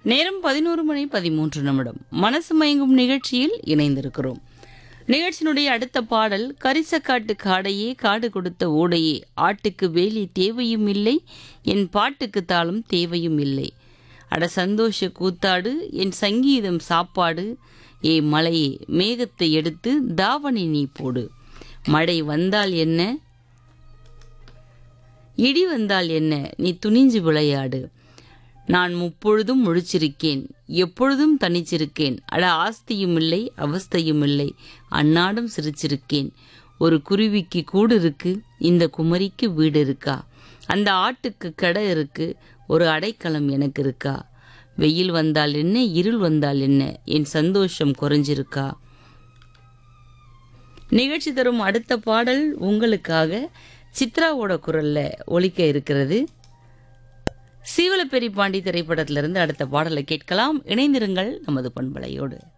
நேரம் பதினோரு மணி பதிமூன்று நிமிடம் மனசு மயங்கும் நிகழ்ச்சியில் இணைந்திருக்கிறோம் நிகழ்ச்சியினுடைய அடுத்த பாடல் கரிசக்காட்டு காடையே காடு கொடுத்த ஓடையே ஆட்டுக்கு வேலி தேவையும் இல்லை என் பாட்டுக்கு தாளம் தேவையும் இல்லை அட சந்தோஷ கூத்தாடு என் சங்கீதம் சாப்பாடு ஏ மலையே மேகத்தை எடுத்து தாவணி நீ போடு மழை வந்தால் என்ன இடி வந்தால் என்ன நீ துணிஞ்சு விளையாடு நான் முப்பொழுதும் முழிச்சிருக்கேன் எப்பொழுதும் தனிச்சிருக்கேன் அட ஆஸ்தியும் இல்லை அவஸ்தையும் இல்லை அன்னாடும் சிரிச்சிருக்கேன் ஒரு குருவிக்கு கூடு இருக்கு இந்த குமரிக்கு வீடு இருக்கா அந்த ஆட்டுக்கு கடை இருக்கு ஒரு அடைக்கலம் எனக்கு இருக்கா வெயில் வந்தால் என்ன இருள் வந்தால் என்ன என் சந்தோஷம் குறைஞ்சிருக்கா நிகழ்ச்சி தரும் அடுத்த பாடல் உங்களுக்காக சித்ராவோட குரல்ல ஒலிக்க இருக்கிறது சீவலப்பெரி பாண்டி திரைப்படத்திலிருந்து அடுத்த பாடலை கேட்கலாம் இணைந்திருங்கள் நமது பண்பலையோடு